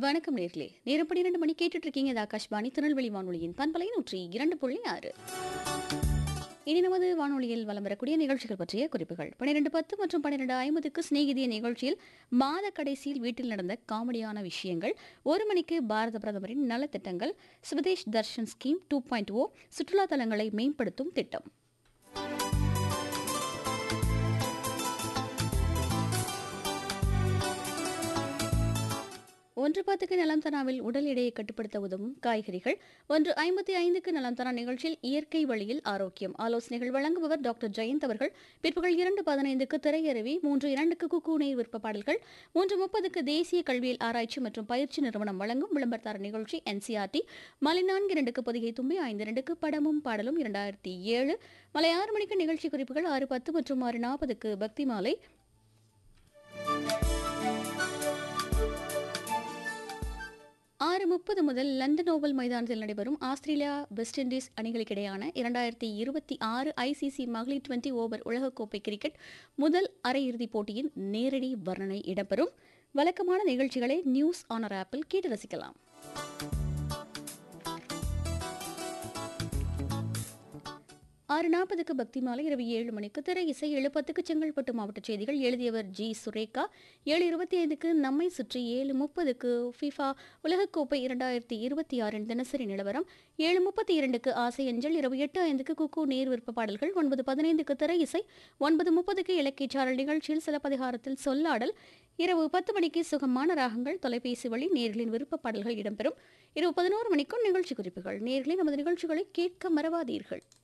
வணக்கம் நேர்களே நேரம் பன்னிரண்டு மணி கேட்டுட்டு இருக்கீங்க இது ஆகாஷ்வாணி திருநெல்வேலி வானொலியின் பண்பலை நூற்றி இரண்டு புள்ளி ஆறு இனி நமது வானொலியில் வலம் வரக்கூடிய நிகழ்ச்சிகள் பற்றிய குறிப்புகள் பன்னிரெண்டு பத்து மற்றும் பன்னிரெண்டு ஐம்பதுக்கு சிநேகிதிய நிகழ்ச்சியில் மாத கடைசியில் வீட்டில் நடந்த காமெடியான விஷயங்கள் ஒரு மணிக்கு பாரத பிரதமரின் நலத்திட்டங்கள் Swadesh Darshan scheme two point O சுற்றுலா தலங்களை மேம்படுத்தும் திட்டம் ஒன்று பத்துக்கு நலம் தனாவில் உடல் எடையை கட்டுப்படுத்த உதவும் காய்கறிகள் ஒன்று ஐம்பத்தி ஐந்துக்கு நலம் தனா நிகழ்ச்சியில் இயற்கை வழியில் ஆரோக்கியம் ஆலோசனைகள் வழங்குபவர் டாக்டர் ஜெயந்த் அவர்கள் பிற்பகல் இரண்டு பதினைந்துக்கு திரையருவி மூன்று இரண்டுக்கு குக்கு நேர் விருப்ப பாடல்கள் மூன்று முப்பதுக்கு தேசிய கல்வியில் ஆராய்ச்சி மற்றும் பயிற்சி நிறுவனம் வழங்கும் விளம்பரத்தார நிகழ்ச்சி என்சிஆர்டி மலை நான்கு இரண்டுக்கு பொதிகை தும்பி ஐந்து இரண்டுக்கு படமும் பாடலும் இரண்டாயிரத்தி ஏழு மலை ஆறு மணிக்கு நிகழ்ச்சி குறிப்புகள் ஆறு பத்து மற்றும் ஆறு நாற்பதுக்கு பக்தி மாலை ஆறு முப்பது முதல் லண்டன் ஓவல் மைதானத்தில் நடைபெறும் ஆஸ்திரேலியா வெஸ்ட் இண்டீஸ் அணிகளுக்கிடையான இரண்டாயிரத்தி இருபத்தி ஆறு ஐசிசி மகளிர் டுவெண்டி ஓவர் உலகக்கோப்பை கிரிக்கெட் முதல் அரையிறுதிப் போட்டியின் நேரடி வர்ணனை இடம்பெறும் வழக்கமான நிகழ்ச்சிகளை நியூஸ் ஆனர் ஆப்பில் கேட்டு ரசிக்கலாம் ஆறு நாற்பதுக்கு பக்தி மாலை இரவு ஏழு மணிக்கு திரை இசை ஏழு பத்துக்கு செங்கல்பட்டு மாவட்ட செய்திகள் எழுதியவர் ஜி சுரேகா ஏழு இருபத்தி ஐந்துக்கு நம்மை சுற்றி ஏழு முப்பதுக்கு ஃபிஃபா உலகக்கோப்பை இரண்டாயிரத்தி இருபத்தி ஆறின் தினசரி நிலவரம் ஏழு முப்பத்தி இரண்டுக்கு ஆசை அஞ்சல் இரவு எட்டு ஐந்துக்கு குக்கு நேர் விருப்ப பாடல்கள் ஒன்பது பதினைந்துக்கு திரை இசை ஒன்பது முப்பதுக்கு இலக்கியச்சாரல் நிகழ்ச்சியில் சிலப்பதிகாரத்தில் சொல்லாடல் இரவு பத்து மணிக்கு சுகமான ராகங்கள் தொலைபேசி வழி நேர்களின் விருப்ப பாடல்கள் இடம்பெறும் இரவு பதினோரு மணிக்கும் நிகழ்ச்சி குறிப்புகள் நேர்களின் நமது நிகழ்ச்சிகளை கேட்க மறவாதீர்கள்